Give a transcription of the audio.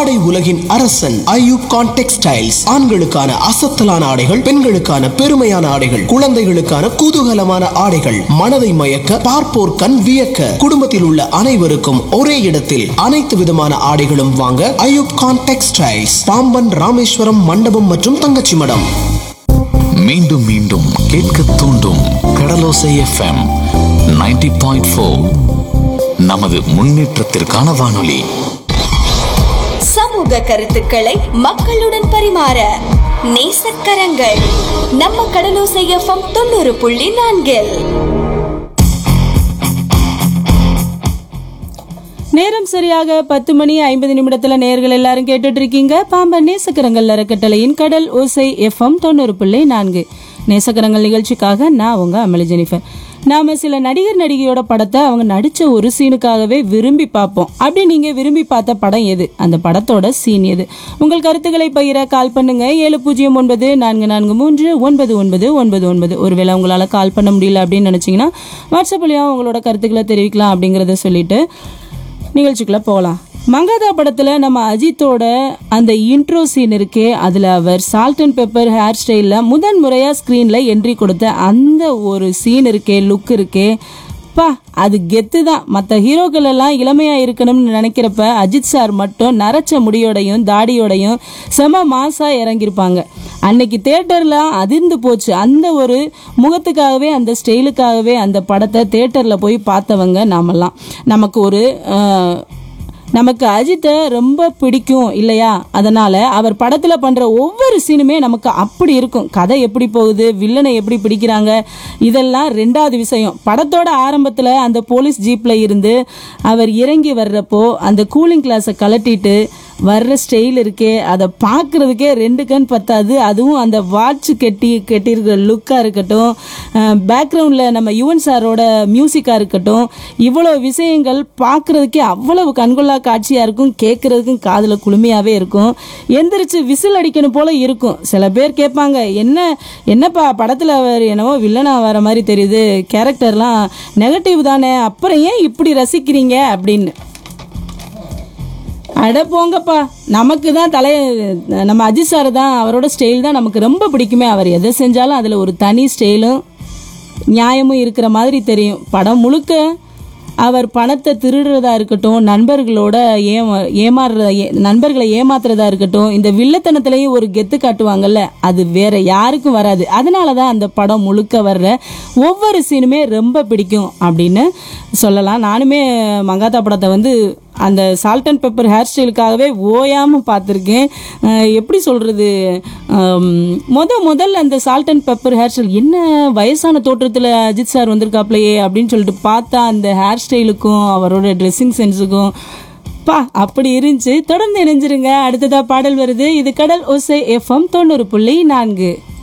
ஆடை உலகின் அரசன் ஐயூப் கான் டெக்ஸ்டைல்ஸ் ஆண்களுக்கான அசத்தலான ஆடைகள் பெண்களுக்கான பெருமையான ஆடைகள் குழந்தைகளுக்கான குதூகலமான ஆடைகள் மனதை மயக்க பார்ப்போர் கண் வியக்க குடும்பத்தில் உள்ள அனைவருக்கும் ஒரே இடத்தில் அனைத்து விதமான ஆடைகளும் வாங்க ஐயூப் கான் டெக்ஸ்டைல்ஸ் பாம்பன் ராமேஸ்வரம் மண்டபம் மற்றும் தங்கச்சி மடம் மீண்டும் மீண்டும் கேட்க தூண்டும் கடலோசை எஃப்எம் 90.4 பாயிண்ட் நமது முன்னேற்றத்திற்கான வானொலி சமூக கருத்துக்களை மக்களுடன் பரிமாற நேசக்கரங்கள் நம்ம கடலோசை எஃப்எம் தொண்ணூறு புள்ளி நான்கில் நேரம் சரியாக பத்து மணி ஐம்பது நிமிடத்துல நேர்கள் எல்லாரும் கேட்டுட்டு இருக்கீங்க பாம்பன் நேசக்கரங்கள் அறக்கட்டளையின் கடல் ஓசை எஃப்எம் தொண்ணூறு புள்ளி நான்கு நேசக்கரங்கள் நிகழ்ச்சிக்காக நான் உங்க அமளி ஜெனிஃபர் நாம சில நடிகர் நடிகையோட படத்தை அவங்க நடிச்ச ஒரு சீனுக்காகவே விரும்பி பார்ப்போம் அப்படி நீங்க விரும்பி பார்த்த படம் எது அந்த படத்தோட சீன் எது உங்கள் கருத்துக்களை பகிர கால் பண்ணுங்க ஏழு பூஜ்ஜியம் ஒன்பது நான்கு நான்கு மூன்று ஒன்பது ஒன்பது ஒன்பது ஒன்பது ஒருவேளை உங்களால கால் பண்ண முடியல அப்படின்னு நினைச்சீங்கன்னா வாட்ஸ்அப்லயும் உங்களோட கருத்துக்களை தெரிவிக்கலாம் அப்படிங்கறத சொல்லிட்டு நிகழ்ச்சிக்குள்ள போகலாம் மங்காதா படத்துல நம்ம அஜித்தோட அந்த இன்ட்ரோ சீன் இருக்கே அதுல அவர் சால்ட் அண்ட் பெப்பர் ஹேர் ஸ்டைல்ல முதன் முறையா ஸ்கிரீன்ல என்ட்ரி கொடுத்த அந்த ஒரு சீன் இருக்கே லுக் இருக்கே பா அது கெத்து தான் மற்ற ஹீரோக்கள் எல்லாம் இளமையா இருக்கணும்னு நினைக்கிறப்ப அஜித் சார் மட்டும் நரைச்ச முடியோடையும் தாடியோடையும் செம மாசா இறங்கியிருப்பாங்க அன்னைக்கு தேட்டர்ல அதிர்ந்து போச்சு அந்த ஒரு முகத்துக்காகவே அந்த ஸ்டைலுக்காகவே அந்த படத்தை தேட்டர்ல போய் பார்த்தவங்க நாமெல்லாம் நமக்கு ஒரு அஹ், நமக்கு அஜித்தை ரொம்ப பிடிக்கும் இல்லையா அதனால அவர் படத்துல பண்ற ஒவ்வொரு சீனுமே நமக்கு அப்படி இருக்கும் கதை எப்படி போகுது வில்லனை எப்படி பிடிக்கிறாங்க இதெல்லாம் ரெண்டாவது விஷயம் படத்தோட ஆரம்பத்துல அந்த போலீஸ் ஜீப்ல இருந்து அவர் இறங்கி வர்றப்போ அந்த கூலிங் கிளாஸை கலட்டிட்டு வர்ற ஸ்டைல் இருக்கே அதை பார்க்கறதுக்கே ரெண்டு கண் பத்தாது அதுவும் அந்த வாட்ச் கெட்டி கெட்டியிருக்கிற லுக்காக இருக்கட்டும் பேக்ரவுண்டில் நம்ம யுவன் சாரோட மியூசிக்காக இருக்கட்டும் இவ்வளோ விஷயங்கள் பார்க்கறதுக்கே அவ்வளவு கண்கொள்ளா காட்சியாக இருக்கும் கேட்கறதுக்கும் காதில் குளுமையாகவே இருக்கும் எந்திரிச்சு விசில் அடிக்கணும் போல இருக்கும் சில பேர் கேட்பாங்க என்ன என்னப்பா படத்தில் அவர் என்னவோ வில்லனா வர மாதிரி தெரியுது கேரக்டர்லாம் நெகட்டிவ் தானே அப்புறம் ஏன் இப்படி ரசிக்கிறீங்க அப்படின்னு அட போங்கப்பா நமக்கு தான் தலை நம்ம அஜித் சார் தான் அவரோட ஸ்டைல் தான் நமக்கு ரொம்ப பிடிக்குமே அவர் எதை செஞ்சாலும் அதில் ஒரு தனி ஸ்டைலும் நியாயமும் இருக்கிற மாதிரி தெரியும் படம் முழுக்க அவர் பணத்தை திருடுறதா இருக்கட்டும் நண்பர்களோட ஏமா ஏமாறுறதா ஏ- நண்பர்களை ஏமாத்துறதா இருக்கட்டும் இந்த வில்லத்தனத்திலையும் ஒரு கெத்து காட்டுவாங்கல்ல அது வேற யாருக்கும் வராது அதனால தான் அந்த படம் முழுக்க வர்ற ஒவ்வொரு சீனுமே ரொம்ப பிடிக்கும் அப்படின்னு சொல்லலாம் நானுமே மங்காத்தா படத்தை வந்து அந்த சால்ட் அண்ட் பெப்பர் ஹேர் ஸ்டைலுக்காகவே ஓயாம பார்த்துருக்கேன் அஹ் எப்படி சொல்றது ஆம், முத முதல்ல அந்த salt and pepper hair style என்ன வயசான தோற்றத்தில் அஜித் சார் வந்திருக்காப்லையே அப்படின்னு சொல்லிட்டு பார்த்தா அந்த ஹேர் ஸ்டைலுக்கும் அவரோட ட்ரெஸ்ஸிங் சென்ஸுக்கும் பா அப்படி இருந்துச்சு தொடர்ந்து இணைஞ்சிருங்க அடுத்ததா பாடல் வருது இது கடல் ஓசை எஃப்எம் தொண்ணூறு புள்ளி நான்கு